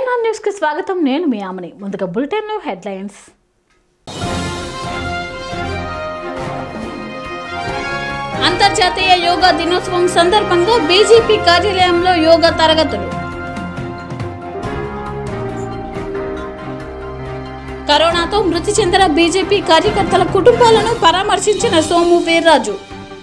Telangana news కి స్వాగతం నేను మీ ఆమని ముందుగా బులెటిన్ లో హెడ్లైన్స్ అంతర్జాతీయ యోగా దినోత్సవం సందర్భంగా బీజేపీ కార్యాలయంలో యోగా తరగతులు కరోనాతో మృతి చెందిన బీజేపీ కార్యకర్తల కుటుంబాలను పరామర్శించిన సోము వీర్రాజు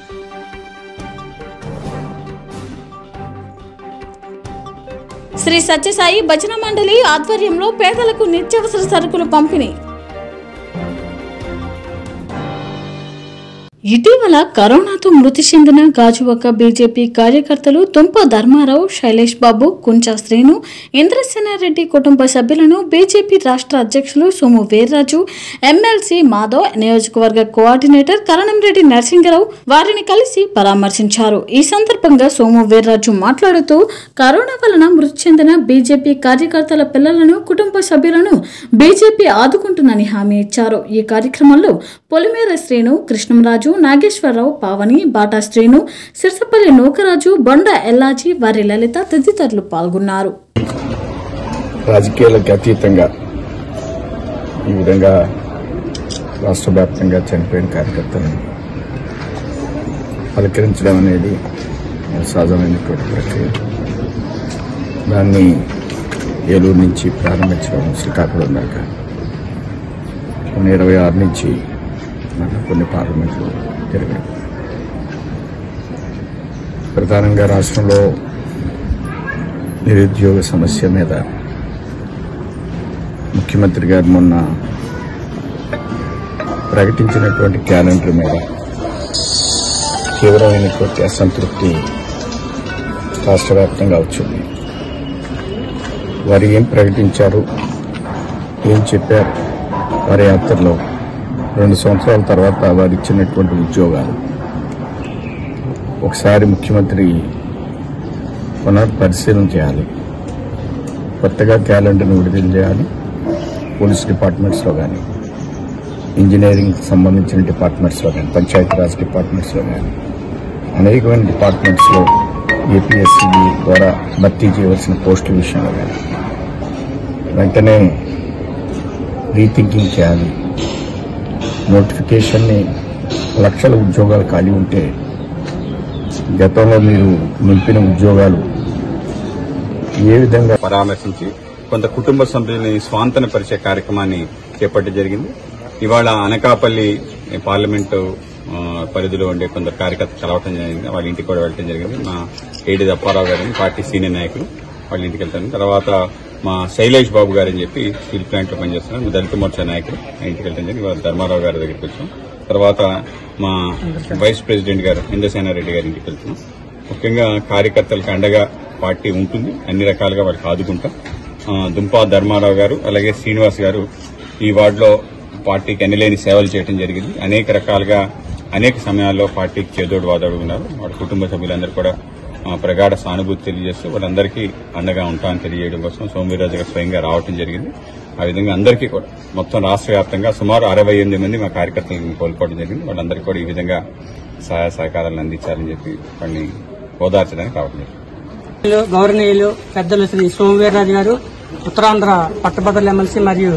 శ్రీ సత్యసాయి భజన మండలి ఆధ్వర్యంలో పేదలకు నిత్యావసర సరుకులు పంపిణీ ఇటీవల కరోనాతో మృతి చెందిన గాజువక్క బీజేపీ కార్యకర్తలు తుంప ధర్మారావు శైలేష్ బాబు కుంచా శ్రీను ఇంద్రసేనారెడ్డి కుటుంబ సభ్యులను బీజేపీ రాష్ట్ర అధ్యక్షులు సోము వీర్రాజు ఎమ్మెల్సీ మాధవ్ నియోజకవర్గ కోఆర్డినేటర్ కరణంరెడ్డి నరసింగరావు వారిని కలిసి పరామర్శించారు ఈ సందర్భంగా సోము వీర్రాజు మాట్లాడుతూ కరోనా వలన మృతి చెందిన బీజేపీ కార్యకర్తల పిల్లలను కుటుంబ సభ్యులను బీజేపీ ఆదుకుంటుందని హామీ ఇచ్చారు ఈ కార్యక్రమంలో పొలిమేర శ్రీను కృష్ణంరాజు నాగేశ్వరరావు పావని బాటా శ్రీను సిరసపల్లి నూకరాజు బొండ ఎల్లాజీ వారి లలిత తదితరులు పాల్గొన్నారు రాజకీయాలకు అతీతంగా ఈ విధంగా రాష్ట్ర వ్యాప్తంగా చనిపోయిన కార్యకర్తలను పలకరించడం అనేది సహజమైనటువంటి ప్రక్రియ దాన్ని ఏలూరు నుంచి ప్రారంభించడం శ్రీకాకుళం దాకా కొన్ని ఇరవై ఆరు నుంచి మళ్ళీ కొన్ని పార్లమెంట్లు జరగడం ప్రధానంగా రాష్ట్రంలో నిరుద్యోగ సమస్య మీద ముఖ్యమంత్రి గారు మొన్న ప్రకటించినటువంటి క్యాలెండర్ మీద తీవ్రమైనటువంటి అసంతృప్తి రాష్ట్ర వ్యాప్తంగా వచ్చింది వారు ఏం ప్రకటించారు ఏం చెప్పారు వారి యాత్రలో రెండు సంవత్సరాల తర్వాత వారు ఇచ్చినటువంటి ఉద్యోగాలు ఒకసారి ముఖ్యమంత్రి పునర్పరిశీలన చేయాలి కొత్తగా క్యాలెండర్ను విడుదల చేయాలి పోలీస్ డిపార్ట్మెంట్స్లో కానీ ఇంజనీరింగ్ సంబంధించిన డిపార్ట్మెంట్స్లో కానీ పంచాయతీరాజ్ డిపార్ట్మెంట్స్లో కానీ అనేకమైన డిపార్ట్మెంట్స్లో ఏపీఎస్సీ ద్వారా భర్తీ చేయవలసిన పోస్టుల విషయంలో కానీ వెంటనే రీథింకింగ్ చేయాలి నోటిఫికేషన్ని లక్షల ఉద్యోగాలు ఖాళీ ఉంటే గతంలో మీరు నింపిన ఉద్యోగాలు ఏ విధంగా పరామర్శించి కొంత కుటుంబ సభ్యుల్ని స్వాంతన పరిచే కార్యక్రమాన్ని చేపట్టడం జరిగింది ఇవాళ అనకాపల్లి పార్లమెంటు ఆ, పరిధిలో ఉండే కొందరు కార్యకర్తలు కలవటం జరిగింది వాళ్ళ ఇంటికి కూడా వెళ్ళటం జరిగింది మా ఏడి అప్పారావు గారిని పార్టీ సీనియర్ నాయకులు వాళ్ళ ఇంటికి వెళ్తాను తర్వాత మా శైలేష్ బాబు గారు అని చెప్పి స్టీల్ ప్లాంట్ లో పనిచేస్తున్నారు దళిత మోర్చా నాయకులు ఆయన ఇంటికి వెళ్తాం జరిగింది ఇవాళ ధర్మారావు గారి దగ్గరికి వచ్చాం తర్వాత మా వైస్ ప్రెసిడెంట్ గారు ఇంద్రసేనారెడ్డి గారి ఇంటికి వెళ్తున్నాం ముఖ్యంగా కార్యకర్తలకు అండగా పార్టీ ఉంటుంది అన్ని రకాలుగా వాళ్ళకి ఆదుకుంటాం ఆ, దుంపా ధర్మారావు గారు అలాగే శ్రీనివాస్ గారు ఈ వార్డులో పార్టీకి ఎన్నలేని సేవలు చేయడం జరిగింది అనేక రకాలుగా అనేక సమయాల్లో పార్టీకి చేదోడు వాదోడు ఉన్నారు వాళ్ళ కుటుంబ సభ్యులందరూ కూడా ఆ, ప్రగాఢ సానుభూతి తెలియజేస్తూ వాళ్ళందరికీ అండగా ఉంటామని తెలియజేయడం కోసం సోమవీరాజు గారు స్వయంగా రావడం జరిగింది ఆ విధంగా అందరికీ కూడా మొత్తం రాష్ట్ర వ్యాప్తంగా సుమారు అరవై ఎనిమిది మంది మా కార్యకర్తలను కోల్పోవడం జరిగింది వాళ్ళందరికీ కూడా ఈ విధంగా సహాయ సహకారాలను అందించాలని చెప్పి వాళ్ళని ఓదార్చడానికి రావడం జరిగింది గౌరవనీయులు- గౌరవనీయులు పెద్దలు శ్రీ సోమవీర్రాజు గారు ఉత్తరాంధ్ర పట్టభద్రుల ఎమ్మెల్సీ మరియు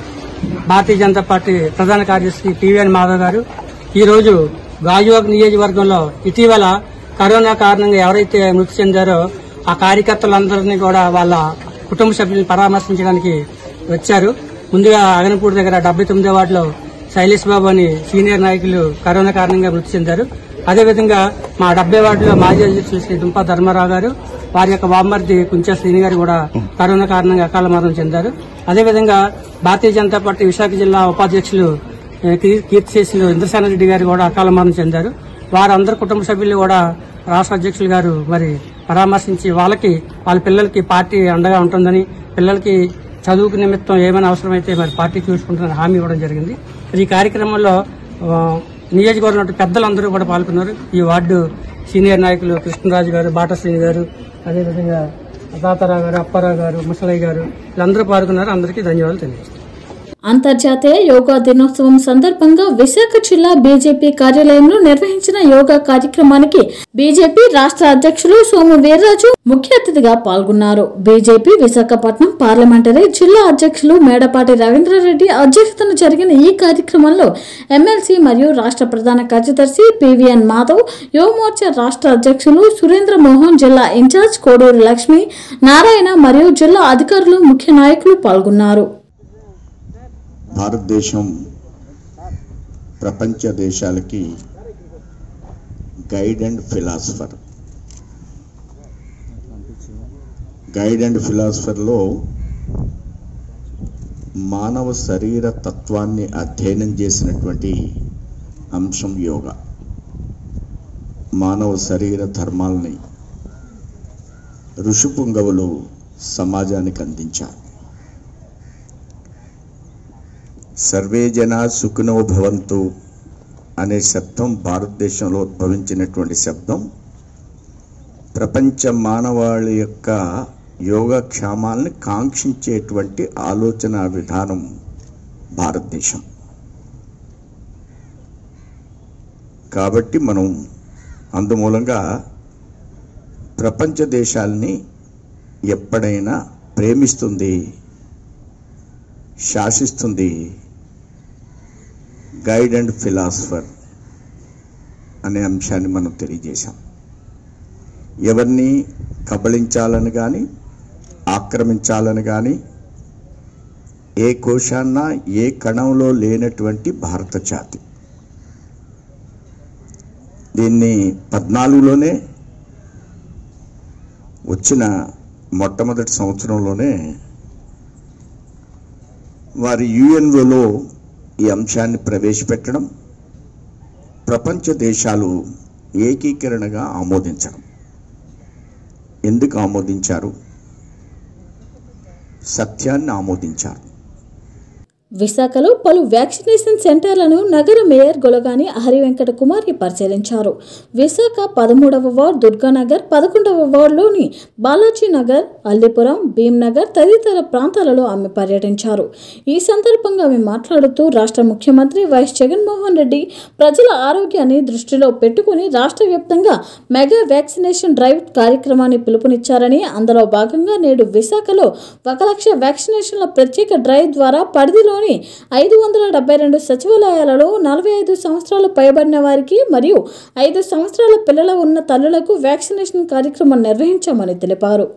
భారతీయ జనతా పార్టీ ప్రధాన కార్యదర్శి టీవీఎన్ మాధవ్ గారు ఈ రోజు గాజువాక్ నియోజకవర్గంలో ఇటీవల కరోనా కారణంగా ఎవరైతే మృతి చెందారో ఆ కార్యకర్తలందరినీ కూడా వాళ్ళ కుటుంబ సభ్యులను పరామర్శించడానికి వచ్చారు ముందుగా అగనపూడి దగ్గర డెబ్బై తొమ్మిదో వార్డులో శైలేష్ బాబు అని సీనియర్ నాయకులు కరోనా కారణంగా మృతి చెందారు అదేవిధంగా మా డెబ్బై వార్డులో మాజీ అధ్యక్షులు శ్రీ దుంప ధర్మారావు గారు వారి యొక్క బామ్మర్ది కుంచా శ్రీని గారు కూడా కరోనా కారణంగా అకాల మరణం చెందారు అదేవిధంగా భారతీయ జనతా పార్టీ విశాఖ జిల్లా ఉపాధ్యక్షులు ఏ, కీ- కీర్తిశేషులు ఇంద్రసేనారెడ్డి గారు కూడా అకాల మరణం చెందారు వారందరి కుటుంబ సభ్యులు కూడా రాష్ట్ర అధ్యక్షులు గారు మరి పరామర్శించి వాళ్ళకి వాళ్ళ పిల్లలకి పార్టీ అండగా ఉంటుందని పిల్లలకి చదువుకు నిమిత్తం ఏమైనా అవసరమైతే మరి పార్టీ చూసుకుంటుందని హామీ ఇవ్వడం జరిగింది ఈ కార్యక్రమంలో ఆ, నియోజకవర్గం పెద్దలందరూ కూడా పాల్గొన్నారు ఈ వార్డు సీనియర్ నాయకులు కృష్ణరాజు గారు బాటా శ్రీని గారు అదేవిధంగా తాతారావు గారు అప్పారావు గారు ముసలయ్య గారు వీళ్ళందరూ పాల్గొన్నారు అందరికీ ధన్యవాదాలు తెలియజేస్తాను అంతర్జాతీయ యోగా దినోత్సవం సందర్భంగా విశాఖ జిల్లా బీజేపీ కార్యాలయంలో నిర్వహించిన యోగా కార్యక్రమానికి బీజేపీ రాష్ట్ర అధ్యక్షులు సోము వీర్రాజు ముఖ్య అతిథిగా పాల్గొన్నారు బీజేపీ విశాఖపట్నం పార్లమెంటరీ జిల్లా అధ్యక్షులు మేడపాటి రవీంద్రారెడ్డి అధ్యక్షతన జరిగిన ఈ కార్యక్రమంలో ఎమ్మెల్సీ మరియు రాష్ట్ర ప్రధాన కార్యదర్శి పివిఎన్ మాధవ్ యువమోర్చా రాష్ట్ర అధ్యక్షులు సురేంద్ర మోహన్ జిల్లా ఇన్ఛార్జ్ కోడూరు లక్ష్మి నారాయణ మరియు జిల్లా అధికారులు ముఖ్య నాయకులు పాల్గొన్నారు భారతదేశం ప్రపంచ దేశాలకి guide and philosopher guide and ఫిలాసఫర్లో మానవ శరీర తత్వాన్ని అధ్యయనం చేసినటువంటి అంశం యోగా మానవ శరీర ధర్మాలని ఋషిపుంగవులు సమాజానికి అందించారు సర్వే జన సుఖినో భవంతు అనే శబ్దం భారతదేశంలో ఉద్భవించినటువంటి శబ్దం ప్రపంచ మానవాళి యొక్క యోగక్షేమాల్ని కాంక్షించేటువంటి ఆలోచన విధానం భారతదేశం కాబట్టి మనం అందుమూలంగా ప్రపంచ దేశాల్ని ఎప్పుడైనా ప్రేమిస్తుంది శాసిస్తుంది గైడ్ అండ్ ఫిలాసఫర్ అనే అంశాన్ని మనం తెలియజేశాం ఎవరిని కబళించాలని కానీ ఆక్రమించాలని కానీ ఏ కోశాన్న ఏ కణంలో లేనటువంటి భారత జాతి దీన్ని పద్నాలుగులోనే వచ్చిన మొట్టమొదటి సంవత్సరంలోనే వారి యుఎన్ఓలో ఈ అంశాన్ని ప్రవేశపెట్టడం ప్రపంచ దేశాలు ఏకీకరణగా ఆమోదించడం ఎందుకు ఆమోదించారు సత్యాన్ని ఆమోదించారు విశాఖలో పలు వ్యాక్సినేషన్ సెంటర్లను నగర మేయర్ గొలగాని హరివెంకట కుమారి పరిశీలించారు విశాఖ పదమూడవ వార్డ్ దుర్గానగర్ పదకొండవ వార్డులోని బాలాజీ నగర్ అల్లిపురం భీమ్నగర్ తదితర ప్రాంతాలలో ఆమె పర్యటించారు ఈ సందర్భంగా ఆమె మాట్లాడుతూ రాష్ట్ర ముఖ్యమంత్రి వైఎస్ జగన్మోహన్ రెడ్డి ప్రజల ఆరోగ్యాన్ని దృష్టిలో పెట్టుకుని రాష్ట్ర వ్యాప్తంగా మెగా వ్యాక్సినేషన్ డ్రైవ్ కార్యక్రమాన్ని పిలుపునిచ్చారని అందులో భాగంగా నేడు విశాఖలో ఒక లక్ష వ్యాక్సినేషన్ల ప్రత్యేక డ్రైవ్ ద్వారా పరిధిలోని ఐదు వందల డెబ్బై రెండు సచివాలయాలలో నలభై ఐదు సంవత్సరాలు పైబడిన వారికి మరియు ఐదు సంవత్సరాల పిల్లల ఉన్న తల్లులకు వ్యాక్సినేషన్ కార్యక్రమం నిర్వహించామని తెలిపారు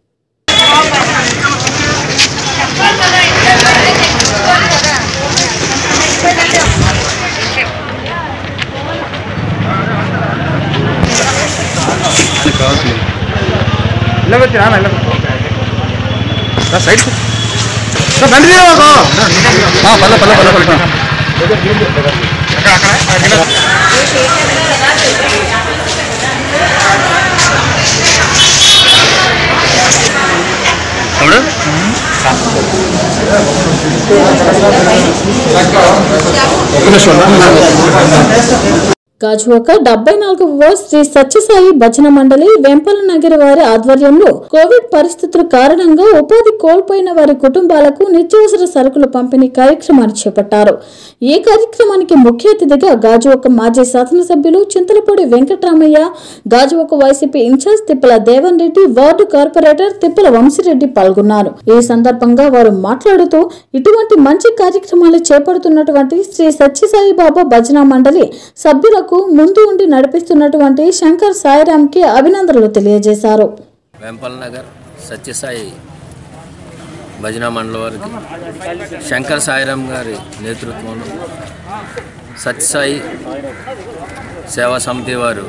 గాజువాక డెబ్బై నాలుగవ శ్రీ సత్యసాయి భజన మండలి వెంపల నగర వారి ఆధ్వర్యంలో కోవిడ్ పరిస్థితుల కారణంగా ఉపాధి కోల్పోయిన వారి కుటుంబాలకు నిత్యావసర సరుకుల పంపిణీ కార్యక్రమాన్ని చేపట్టారు ఈ కార్యక్రమానికి ముఖ్య అతిథిగా గాజువాక మాజీ శాసనసభ్యులు Chintalapudi Venkataramayya Gajuwaka YCP incharge Tippala Devan Reddy ward corporator Tippala Vamsireddy పాల్గొన్నారు ఈ సందర్భంగా వారు మాట్లాడుతూ ఇటువంటి మంచి కార్యక్రమాలు చేపడుతున్నటువంటి శ్రీ సత్యసాయి బాబా భజన మండలి సభ్యులకు ముందు ఉండి నడిపిస్తున్నటువంటి శంకర్ సాయిరాంకి అభినందనలు తెలియజేశారు వెంపల్ నగర్ సత్యసాయి భజన మండలి వారికి శంకర్ సాయిరామ్ గారి నేతృత్వంలో సత్యసాయి సేవా సమితి వారు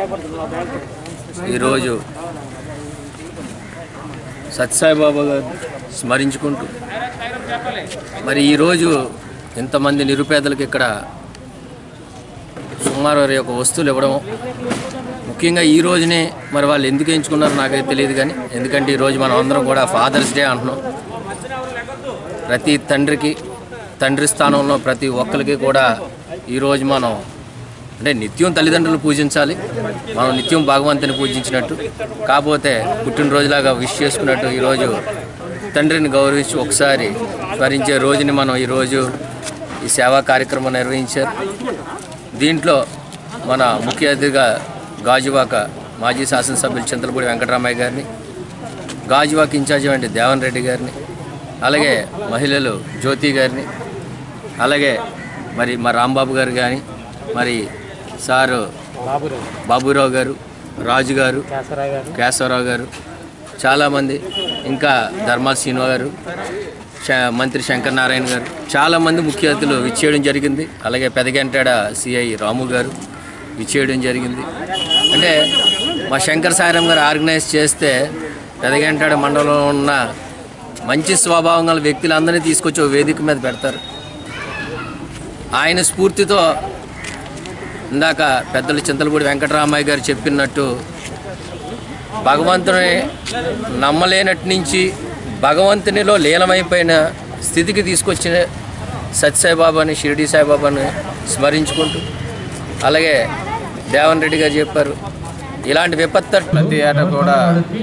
ఈరోజు సత్యసాయి బాబా గారు స్మరించుకుంటూ మరి ఈరోజు ఇంతమంది నిరుపేదలకు ఇక్కడ సుమారు వారి యొక్క వస్తువులు ఇవ్వడం ముఖ్యంగా ఈ రోజునే మరి వాళ్ళు ఎందుకు ఎంచుకున్నారో నాకైతే తెలియదు కానీ ఎందుకంటే ఈరోజు మనం అందరం కూడా ఫాదర్స్ డే అంటున్నాం ప్రతి తండ్రికి తండ్రి స్థానంలో ప్రతి ఒక్కరికి కూడా ఈరోజు మనం అంటే నిత్యం తల్లిదండ్రులు పూజించాలి మనం నిత్యం భగవంతుని పూజించినట్టు కాకపోతే పుట్టినరోజులాగా విష్ చేసుకున్నట్టు ఈరోజు తండ్రిని గౌరవించి ఒకసారి స్మరించే రోజుని మనం ఈరోజు ఈ సేవా కార్యక్రమం నిర్వహించారు దీంట్లో మన ముఖ్య అతిథిగా గాజువాక మాజీ శాసనసభ్యులు చింతలపూడి వెంకటరామయ్య గారిని గాజువాక ఇన్ఛార్జి వంటి దేవన్ రెడ్డి గారిని అలాగే మహిళలు జ్యోతి గారిని అలాగే మరి మా రాంబాబు గారు కానీ మరి సారు బాబురావు గారు రాజు గారు కేశవరావు గారు చాలామంది ఇంకా ధర్మాల శ్రీనివా గారు శ- మంత్రి శంకర్ నారాయణ గారు చాలామంది ముఖ్య అతిథులు విచ్చేయడం జరిగింది అలాగే పెదగంటాడ సిఐ రాము గారు విచ్చేయడం జరిగింది అంటే మా శంకర్ సాయిరాం గారు ఆర్గనైజ్ చేస్తే పెదగంటాడ మండలంలో ఉన్న మంచి స్వభావం గల వ్యక్తులందరినీ తీసుకొచ్చి ఒక వేదిక మీద పెడతారు ఆయన స్ఫూర్తితో ఇందాక పెద్దలు చింతలపూడి వెంకటరామయ్య గారు చెప్పినట్టు భగవంతుని నమ్మలేనట్టు నుంచి భగవంతునిలో లీనమైపోయిన స్థితికి తీసుకొచ్చిన సత్యసాయిబాబాని షిరిడి సాయిబాబాని స్మరించుకుంటూ అలాగే దేవన్ రెడ్డి గారు చెప్పారు ఇలాంటి విపత్తు ప్రతి ఏటా కూడా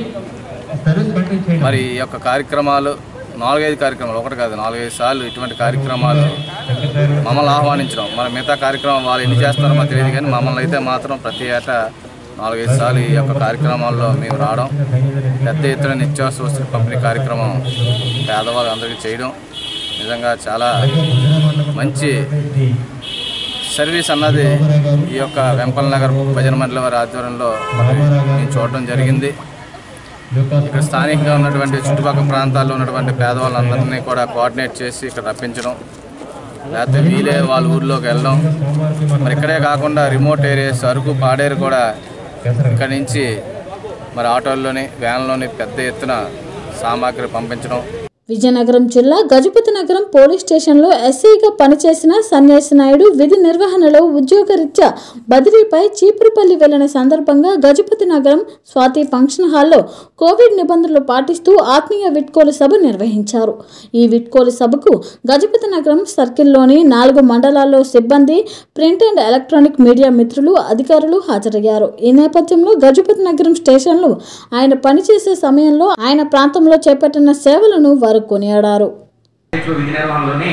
మరి ఈ యొక్క కార్యక్రమాలు నాలుగైదు కార్యక్రమాలు ఒకటి కాదు నాలుగైదు సార్లు ఇటువంటి కార్యక్రమాలు మమ్మల్ని ఆహ్వానించడం మరి మిగతా కార్యక్రమం వాళ్ళు ఎన్ని చేస్తారో మాకు తెలియదు కానీ మమ్మల్ని అయితే మాత్రం ప్రతి ఏటా నాలుగైదు సార్లు ఈ యొక్క కార్యక్రమాల్లో మేము రావడం పెద్ద ఎత్తున నిత్యావసర వస్తువుల పంపిణీ కార్యక్రమం పేదవాళ్ళందరికీ చేయడం నిజంగా చాలా మంచి సర్వీస్ అన్నది ఈ యొక్క వెంపల్ నగర్ భజన మండలి వారి ఆధ్వర్యంలో మరి మేము చూడడం జరిగింది ఇక్కడ స్థానికంగా ఉన్నటువంటి చుట్టుపక్కల ప్రాంతాల్లో ఉన్నటువంటి పేదవాళ్ళందరినీ కూడా కోఆర్డినేట్ చేసి ఇక్కడ రప్పించడం లేకపోతే వీలే వాళ్ళ ఊర్లోకి వెళ్ళడం మరి ఇక్కడే కాకుండా రిమోట్ ఏరియాస్ అరకు పాడేరు కూడా ఇక్కడి నుంచి మరి ఆటోల్లోని వ్యాన్లోని పెద్ద ఎత్తున సామాగ్రి పంపించడం విజయనగరం జిల్లా గజపతి నగరం పోలీస్ స్టేషన్లో ఎస్ఐగా పనిచేసిన సన్యాసి నాయుడు విధి నిర్వహణలో ఉద్యోగరీత్యా బదిలీపై చీపురుపల్లి వెళ్లిన సందర్భంగా గజపతి నగరం స్వాతి ఫంక్షన్ హాల్లో కోవిడ్ నిబంధనలు పాటిస్తూ ఆత్మీయ విట్కోలు సభ నిర్వహించారు ఈ విట్కోలు సభకు గజపతి నగరం సర్కిల్లోని నాలుగు మండలాల్లో సిబ్బంది ప్రింట్ అండ్ ఎలక్ట్రానిక్ మీడియా మిత్రులు అధికారులు హాజరయ్యారు ఈ నేపథ్యంలో గజపతి నగరం స్టేషన్లో ఆయన పనిచేసే సమయంలో ఆయన ప్రాంతంలో చేపట్టిన సేవలను వారు కొనియాడారు ఇప్పుడు విధి నిర్వహణలోనే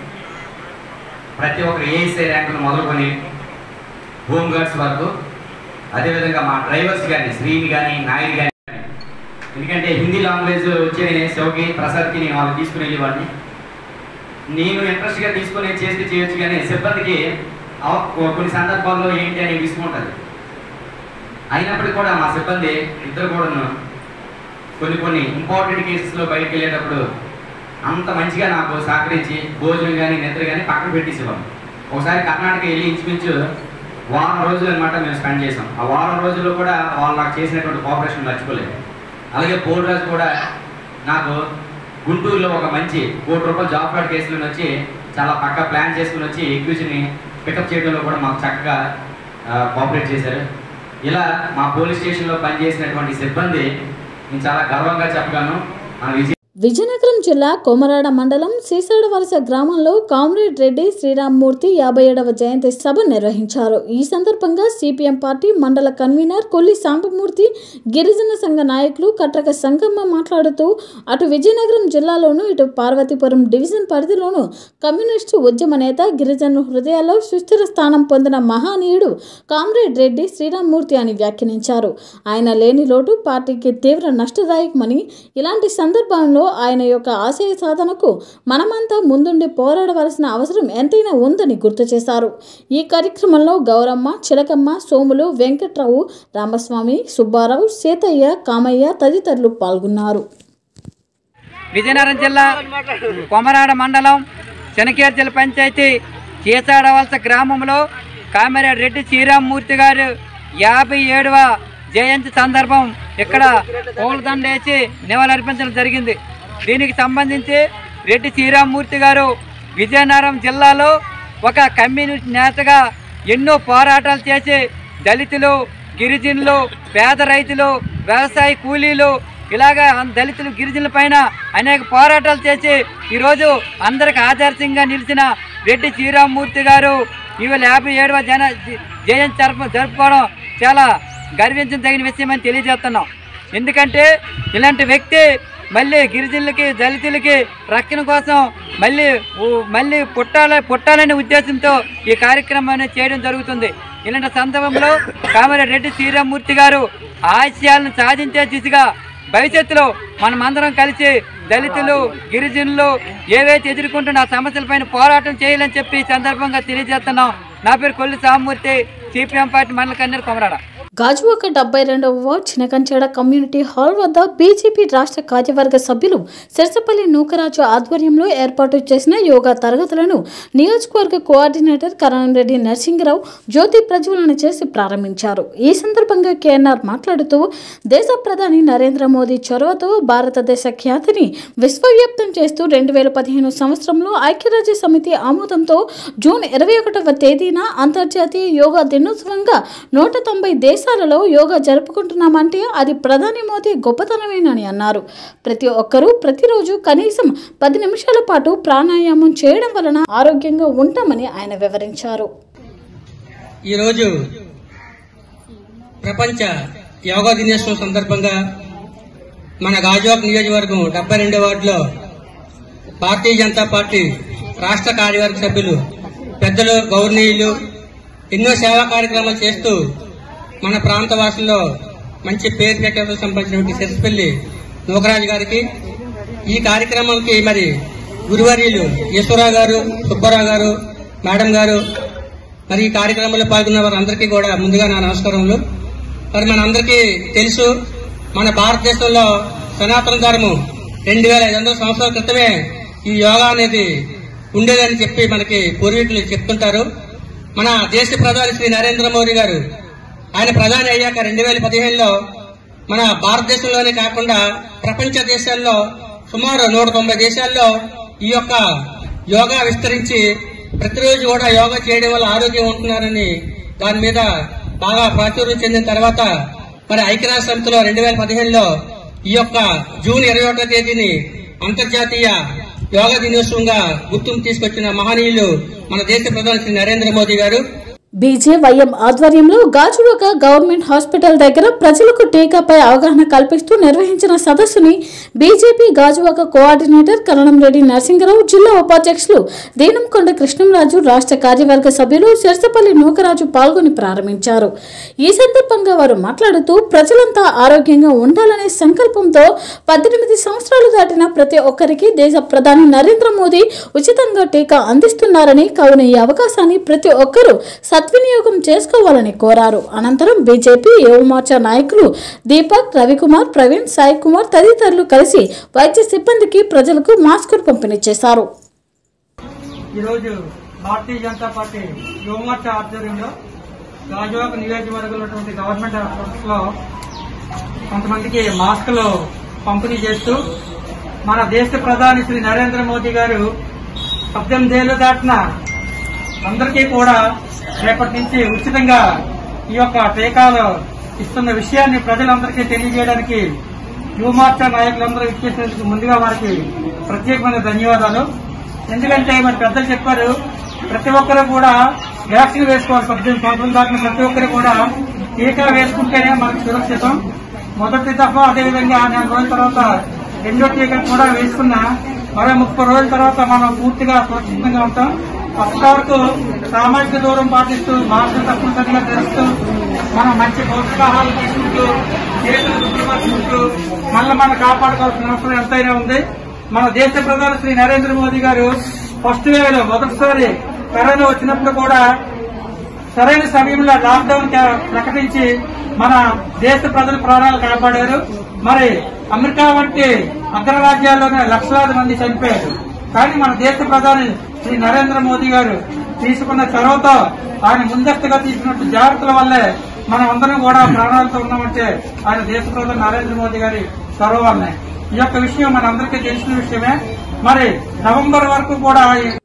ప్రతి ఒక్కరు ఏఎస్ఐ ర్యాంకులు మొదలుకొని హోమ్ గార్డ్స్ వరకు అదేవిధంగా మా డ్రైవర్స్ కానీ శ్రీని కానీ నాయుడు కానీ ఎందుకంటే హిందీ లాంగ్వేజ్ వచ్చి నేను శివకి ప్రసాద్కి నేను వాళ్ళు తీసుకుని వెళ్ళేవాడిని నేను ఇంట్రెస్ట్గా తీసుకొని చేస్తే చేయొచ్చు కానీ సిబ్బందికి అవ- కొన్ని సందర్భాల్లో ఏంటి అని తీసుకుంటుంది అయినప్పటికీ కూడా మా సిబ్బంది ఇద్దరు కూడాను కొన్ని కొన్ని ఇంపార్టెంట్ కేసెస్లో బయటకు వెళ్ళేటప్పుడు అంత మంచిగా నాకు సహకరించి భోజనం కానీ నిద్ర కానీ పక్కన పెట్టేసేవాళ్ళం ఒకసారి కర్ణాటక వెళ్ళి ఇంచుమించు వారం రోజులు అనమాట మేము స్పెండ్ చేసాం ఆ వారం రోజుల్లో కూడా వాళ్ళు నాకు చేసినటువంటి కోఆపరేషన్ మర్చిపోలేదు అలాగే పోలరాజు కూడా నాకు గుంటూరులో ఒక మంచి కోటి రూపాయల జాబ్ కార్డ్ కేసులను వచ్చి చాలా పక్కా ప్లాన్ చేసుకుని వచ్చి ఎగ్జిక్యూషన్ని పికప్ చేయడంలో కూడా మాకు చక్కగా కోఆపరేట్ చేశారు ఇలా మా పోలీస్ స్టేషన్లో పనిచేసినటువంటి సిబ్బంది నేను చాలా గర్వంగా చెప్పగలను మన విజయ విజయనగరం జిల్లా కొమరాడ మండలం సీసాడ వలస గ్రామంలో కామ్రేడ్ రెడ్డి శ్రీరామ్మూర్తి యాభై ఏడవ జయంతి సభ నిర్వహించారు ఈ సందర్భంగా సిపిఎం పార్టీ మండల కన్వీనర్ కొల్లి సాంబమూర్తి గిరిజన సంఘ నాయకులు కట్రక సంగమ్మ మాట్లాడుతూ అటు విజయనగరం జిల్లాలోను ఇటు పార్వతీపురం డివిజన్ పరిధిలోను కమ్యూనిస్టు ఉద్యమ నేత గిరిజన హృదయాల్లో సుస్థిర స్థానం పొందిన మహానీయుడు కామ్రేడ్ రెడ్డి శ్రీరామ్మూర్తి అని వ్యాఖ్యానించారు ఆయన లేని లోటు పార్టీకి తీవ్ర నష్టదాయకమని ఇలాంటి సందర్భంలో ఆయన యొక్క ఆశయ సాధనకు మనమంతా ముందుండి పోరాడవలసిన అవసరం ఎంతైనా ఉందని గుర్తు చేశారు ఈ కార్యక్రమంలో గౌరమ్మ చిలకమ్మ సోములు వెంకట్రావు రామస్వామి సుబ్బారావు సీతయ్య కామయ్య తదితరులు పాల్గొన్నారు విజయనగరం జిల్లా కొమరాడ మండలం చెనకేర్చల పంచాయతీ చీసాడవలస గ్రామంలో కామిరెడ్డి రెడ్డి శ్రీరామ్మూర్తి గారు యాభై ఏడవ జయంతి సందర్భం ఇక్కడ పూలదండేసి నివాళులర్పించడం జరిగింది దీనికి సంబంధించి రెడ్డి శ్రీరామ్మూర్తి గారు విజయనగరం జిల్లాలో ఒక కమ్యూనిస్ట్ నేతగా ఎన్నో పోరాటాలు చేసి దళితులు గిరిజనులు పేద రైతులు వ్యవసాయ కూలీలు ఇలాగా దళితులు గిరిజనుల పైన అనేక పోరాటాలు చేసి ఈరోజు అందరికి ఆదర్శంగా నిలిచిన రెడ్డి శ్రీరామ్మూర్తి గారు ఇవాళ యాభై ఏడవ జన జయంతి జరుపు జరుపుకోవడం చాలా గర్వించదగిన విషయం అని తెలియజేస్తున్నాం ఎందుకంటే ఇలాంటి వ్యక్తి మళ్ళీ గిరిజనులకి దళితులకి రక్షణ కోసం మళ్ళీ ఊ- మళ్ళీ పుట్టాల పుట్టాలనే ఉద్దేశంతో ఈ కార్యక్రమాన్ని చేయడం జరుగుతుంది ఇలాంటి సందర్భంలో కామారెడ్డి శ్రీరామ్మూర్తి గారు ఆశయాలను సాధించే దిశగా భవిష్యత్తులో మనమందరం కలిసి దళితులు గిరిజనులు ఏవైతే ఎదుర్కొంటున్న ఆ సమస్యలపైన పోరాటం చేయాలని చెప్పి ఈ సందర్భంగా తెలియజేస్తున్నాం నా పేరు కొల్లి సామూర్తి సిపిఎం పార్టీ మండల కన్నీరు కొమరాడ గాజువాక డెబ్బై రెండవ వార్డ్ చినకంచేడ కమ్యూనిటీ హాల్ వద్ద బీజేపీ రాష్ట్ర కార్యవర్గ సభ్యులు సిరసపల్లి నూకరాజు ఆధ్వర్యంలో ఏర్పాటు చేసిన యోగా తరగతులను నియోజకవర్గ కోఆర్డినేటర్ కరణరెడ్డి నరసింహరావు జ్యోతి ప్రజ్వలన చేసి ప్రారంభించారు ఈ సందర్భంగా కేఎన్ఆర్ మాట్లాడుతూ దేశ ప్రధాని నరేంద్ర మోదీ చొరవతో భారతదేశ ఖ్యాతిని విశ్వవ్యాప్తం చేస్తూ రెండు వేల పదిహేను సంవత్సరంలో ఐక్యరాజ్య సమితి ఆమోదంతో జూన్ ఇరవై ఒకటవ తేదీన అంతర్జాతీయ యోగా దినోత్సవంగా నూట తొంభై దేశాలలో యోగా జరుపుకుంటున్నామంటే అది ప్రధాని మోదీ గొప్పతనమేనని అన్నారు ప్రతి ఒక్కరూ ప్రతిరోజు కనీసం పది నిమిషాల పాటు ప్రాణాయామం చేయడం వలన ఆరోగ్యంగా ఉంటామని ఆయన వివరించారు ఈరోజు ప్రపంచ యోగా దినోత్సవం సందర్భంగా మన గాజువాక్ నియోజకవర్గం డెబ్బై రెండో వార్డులో భారతీయ జనతా పార్టీ రాష్ట్ర కార్యవర్గ సభ్యులు పెద్దలు గౌరవనీయులు ఎన్నో సేవా కార్యక్రమాలు చేస్తూ మన ప్రాంత వాసుల్లో మంచి పేరు ప్రఖ్యాతులు సంపాదించినటువంటి సిరిసిపల్లి నూకరాజు గారికి ఈ కార్యక్రమానికి మరి గురువర్యులు ఈశ్వరరావు గారు సుబ్బారావు గారు మేడం గారు మరి ఈ కార్యక్రమంలో పాల్గొన్న వారందరికీ కూడా ముందుగా నా నమస్కారములు మరి మనందరికీ తెలుసు మన భారతదేశంలో సనాతన ధర్మం రెండు వేల ఐదు వందల సంవత్సరాల క్రితమే ఈ యోగా అనేది ఉండేదని చెప్పి మనకి పూర్వీకులు చెప్తుంటారు మన దేశ ప్రధాని శ్రీ నరేంద్ర మోదీ గారు ఆయన ప్రధాని అయ్యాక రెండు వేల పదిహేనులో మన భారతదేశంలోనే కాకుండా ప్రపంచ దేశాల్లో సుమారు నూట తొంభై దేశాల్లో ఈ యొక్క యోగా విస్తరించి ప్రతిరోజు కూడా యోగా చేయడం వల్ల ఆరోగ్యం ఉంటున్నారని దాని మీద బాగా ప్రాచుర్యం చెందిన తర్వాత మరి ఐక్యరాజ్య సమితిలో రెండు వేల పదిహేనులో ఈ యొక్క జూన్ ఇరవై ఒకటో తేదీని అంతర్జాతీయ యోగా దినోత్సవంగా గుర్తింపు తీసుకొచ్చిన మహనీయులు మన దేశ ప్రధాని శ్రీ నరేంద్ర మోదీ గారు బీజేవైఎం ఆధ్వర్యంలో గాజువాక గవర్నమెంట్ హాస్పిటల్ దగ్గర ప్రజలకు టీకాపై అవగాహన కల్పిస్తూ నిర్వహించిన సదస్సుని బీజేపీ గాజువాక కోఆర్డినేటర్ కరణంరెడ్డి నరసింగరావు జిల్లా ఉపాధ్యక్షులు దీనంకొండ కృష్ణంరాజు రాష్ట్ర కార్యవర్గ సభ్యులు సిరసపల్లి నూకరాజు పాల్గొని ప్రారంభించారు ఈ సందర్భంగా వారు మాట్లాడుతూ ప్రజలంతా ఆరోగ్యంగా ఉండాలనే సంకల్పంతో పద్దెనిమిది సంవత్సరాలు దాటిన ప్రతి ఒక్కరికి దేశ ప్రధాని నరేంద్ర మోదీ ఉచితంగా టీకా అందిస్తున్నారని కావున ఈ అవకాశాన్ని ప్రతి ఒక్కరూ సద్వినియోగం చేసుకోవాలని కోరారు అనంతరం బీజేపీ యువమోర్చా నాయకులు దీపక్ రవికుమార్ ప్రవీణ్ సాయి కుమార్ తదితరులు కలిసి వైద్య సిబ్బందికి ప్రజలకు మాస్కులు పంపిణీ చేశారు ఈరోజు భారతీయ జనతా పార్టీ యువమోర్చా ఆధ్వర్యంలో గాజువాక నియోజకవర్గంలో ఉన్నటువంటి గవర్నమెంట్ హాస్పిటల్స్ లో కొంతమందికి మాస్కులు పంపిణీ చేస్తూ మన దేశ ప్రధాని శ్రీ నరేంద్ర మోదీ గారు పద్దెనిమిది ఏళ్ళు దాటిన అందరికీ కూడా రేపటి నుంచి ఉచితంగా ఈ యొక్క టీకాలు ఇస్తున్న విషయాన్ని ప్రజలందరికీ తెలియజేయడానికి యువమోర్చా నాయకులందరూ ఇచ్చేసినందుకు ముందుగా వారికి ప్రత్యేకమైన ధన్యవాదాలు ఎందుకంటే మరి పెద్దలు చెప్పారు ప్రతి ఒక్కరు కూడా వ్యాక్సిన్ వేసుకోవాలి పద్దెనిమిది సంవత్సరాలు దాటిన ప్రతి ఒక్కరు కూడా టీకా వేసుకుంటేనే మనకు సురక్షితం మొదటి దఫా అదేవిధంగా నెల రోజుల తర్వాత రెండో టీకా కూడా వేసుకున్న మరో ముప్పై రోజుల తర్వాత మనం పూర్తిగా సురక్షితంగా ఉంటాం అప్పటి వరకు సామాజిక దూరం పాటిస్తూ మాస్క్ తప్పనిసరిగా ధరిస్తూ మనం మంచి పౌష్టికాహారం తీసుకుంటూ చేతులు శుభ్రపరుచుకుంటూ మళ్ళీ మనం కాపాడుకోవాల్సిన అవసరం ఎంతైనా ఉంది మన దేశ ప్రధాని శ్రీ నరేంద్ర మోదీ గారు ఫస్ట్ వేవ్ లో మొదటిసారి కరోనా వచ్చినప్పుడు కూడా సరైన సమయంలో లాక్డౌన్ క- ప్రకటించి మన దేశ ప్రజల ప్రాణాలు కాపాడారు మరి అమెరికా వంటి అగ్రరాజ్యాల్లోనే లక్షలాది మంది చనిపోయారు కానీ మన దేశ ప్రధాని శ్రీ నరేంద్ర మోదీ గారు తీసుకున్న చొరవతో ఆయన ముందస్తుగా తీసుకున్న జాగ్రత్తల వల్లే మనం అందరం కూడా ప్రాణాలతో ఉన్నామంటే ఆయన దేశ ప్రధాని నరేంద్ర మోదీ గారి చొరవ వల్లనే ఈ యొక్క విషయం మన అందరికీ తెలిసిన విషయమే మరి నవంబర్ వరకు కూడా ఈ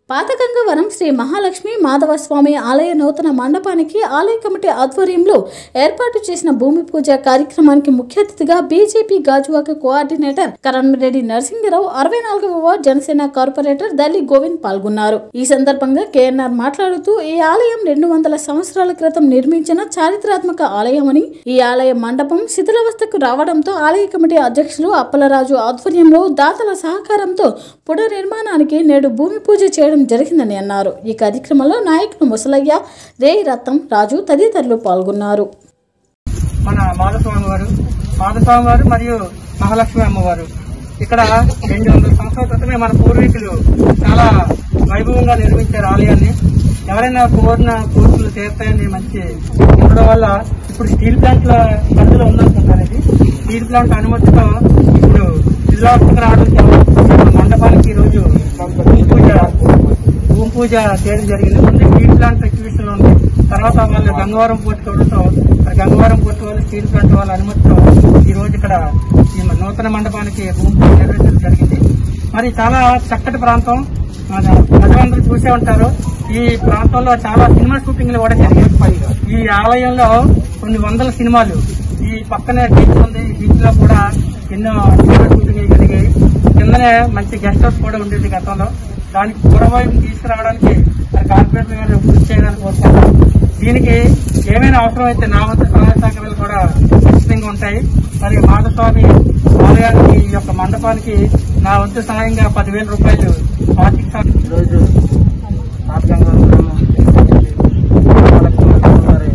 పాతగంగవరం శ్రీ మహాలక్ష్మి మాధవస్వామి ఆలయ నూతన మండపానికి ఆలయ కమిటీ ఆధ్వర్యంలో ఏర్పాటు చేసిన భూమి పూజ కార్యక్రమానికి ముఖ్య అతిథిగా బీజేపీ గాజువాక కోఆర్డినేటర్ కరణ్రెడ్డి నరసింహరావు అరవై నాలుగవ వార్డ్ జనసేన కార్పొరేటర్ దల్లి గోవింద్ పాల్గొన్నారు ఈ సందర్భంగా కేఎన్ఆర్ మాట్లాడుతూ ఈ ఆలయం రెండు వందల సంవత్సరాల క్రితం నిర్మించిన చారిత్రాత్మక ఆలయమని ఈ ఆలయ మండపం శిథిలావస్థకు రావడంతో ఆలయ కమిటీ అధ్యక్షులు అప్పలరాజు ఆధ్వర్యంలో దాతల సహకారంతో పునర్నిర్మాణానికి నేడు భూమి పూజ చేయడం జరిగిందని అన్నారు ఈ కార్యక్రమంలో నాయకులు ముసలయ్య రేయి రత్నం రాజు తదితరులు పాల్గొన్నారు మన మాధస్వామి వారు మాధస్వామి వారు మరియు మహాలక్ష్మి అమ్మవారు ఇక్కడ రెండు వందల సంవత్సరాల క్రితమే మన పూర్వీకులు చాలా వైభవంగా నిర్మించారు ఆలయాన్ని ఎవరైనా కోరిన కోరికలు తీరుతాయని మంచి ఉండడం వల్ల ఇప్పుడు స్టీల్ ప్లాంట్ల పరిధిలో ఉందనుకుంటాను ఇది స్టీల్ ప్లాంట్ అనుమతితో ఇప్పుడు జిల్లాకు రావడంతో మన మండపానికి ఈ రోజు భూమి పూజ భూమి పూజ చేయడం జరిగింది ముందు స్టీల్ ప్లాంట్ ఎగ్జిబిషన్ లో ఉంది తర్వాత వాళ్ళు గంగవరం పోర్టు కావడంతో మరి గంగవరం పోర్టు వాళ్ళు స్టీల్ ప్లాంట్ వాళ్ళ అనుమతితో ఈ రోజు ఇక్కడ ఈ నూతన మండపానికి భూమి పూజ నిర్వహించడం జరిగింది మరి చాలా చక్కటి ప్రాంతం మన ప్రజలందరూ చూసే ఉంటారు ఈ ప్రాంతంలో చాలా సినిమా షూటింగ్లు కూడా జరిగాయి ఈ ఆలయంలో కొన్ని వందల సినిమాలు ఈ పక్కనే బీచ్ ఉంది ఈ బీచ్ లో కూడా ఎన్నో సినిమా షూటింగ్ జరిగాయి కిందనే మంచి గెస్ట్ హౌస్ కూడా ఉండేది గతంలో దానికి పూర్వవైపు తీసుకురావడానికి మరి కార్పొరేటర్ గారు కృషి చేయడానికి కోరుకుంటున్నాం దీనికి ఏమైనా అవసరం అయితే నా వద్ద సహాయ సహకారాలు కూడా ఖచ్చితంగా ఉంటాయి మరి మాధస్వామి ఆలయానికి ఈ యొక్క మండపానికి నా వంతు సహాయంగా పదివేల రూపాయలు ఆర్థిక సహాయం ఈరోజు పాతగంగవరం గ్రామం మహాలక్ష్మి వారి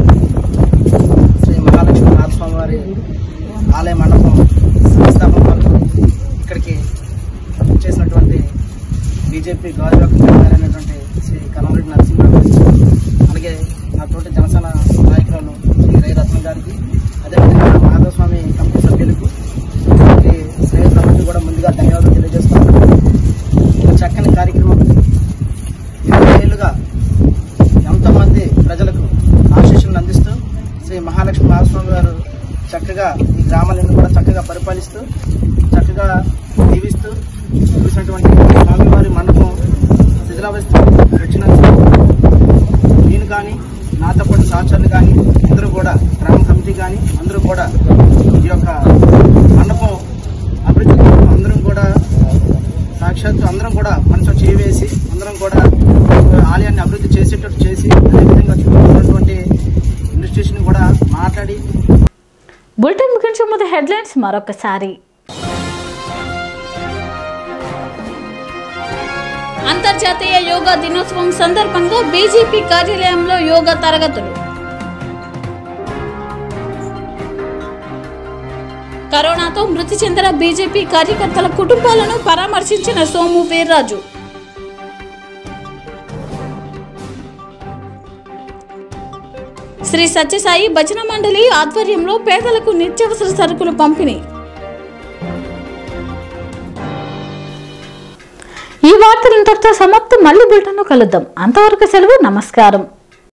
శ్రీ మహాలక్ష్మి నాథస్వామి వారి ఆలయ మండపం సంస్థాపన వరకు ఇక్కడికి చేసినటువంటి బీజేపీ గాజువాక అయినటువంటి శ్రీ కనమరెడ్డి నరసింహరావు గారికి అలాగే నా తోటి జనసేన నాయకురాలు శ్రీ రై రత్న గారికి అదేవిధంగా మాధవస్వామి కమిటీ సభ్యులకు ఇటువంటి స్నేహితులందరికీ కూడా ముందుగా ధన్యవాదాలు తెలియజేస్తున్నాను ఈ చక్కని కార్యక్రమం ఇరవై ఏళ్ళుగా ఎంతో మంది ప్రజలకు ఆశీస్సులను అందిస్తూ శ్రీ మహాలక్ష్మి మహాస్వామి గారు చక్కగా ఈ గ్రామాలను కూడా చక్కగా పరిపాలిస్తూ చక్కగా జీవిస్తూ చూసినటువంటి స్వామివారి మండపం శిథిలావస్థ వచ్చినందుకు నేను కానీ నాతో పాటు సహచరులు కానీ అందరూ కూడా గ్రామ కమిటీ కానీ అందరూ కూడా ఈ యొక్క మండపం అభివృద్ధి అందరం కూడా సాక్షాత్తు అందరం కూడా మనసు చేవేసి అందరం కూడా ఆలయాన్ని అభివృద్ధి చేసేటట్టు చేసి అదేవిధంగా చుట్టూ ఉన్నటువంటి ఇన్స్టిట్యూషన్ కూడా మాట్లాడి బులెటిన్ ముగించే ముందు హెడ్లైన్స్ మరొకసారి అంతర్జాతీయ యోగా దినోత్సవం సందర్భంగా బీజేపీ కార్యాలయంలో యోగా తరగతులు కరోనాతో మృతి చెందిన బీజేపీ కార్యకర్తల కుటుంబాలను పరామర్శించిన సోము వీర్రాజు శ్రీ సత్యసాయి భజన మండలి ఆధ్వర్యంలో పేదలకు నిత్యావసర సరుకులు పంపిణీ ఈ వార్తలు ఇంతటితో సమాప్తం మళ్ళీ బులెటిన్లో కలుద్దాం అంతవరకు సెలవు నమస్కారం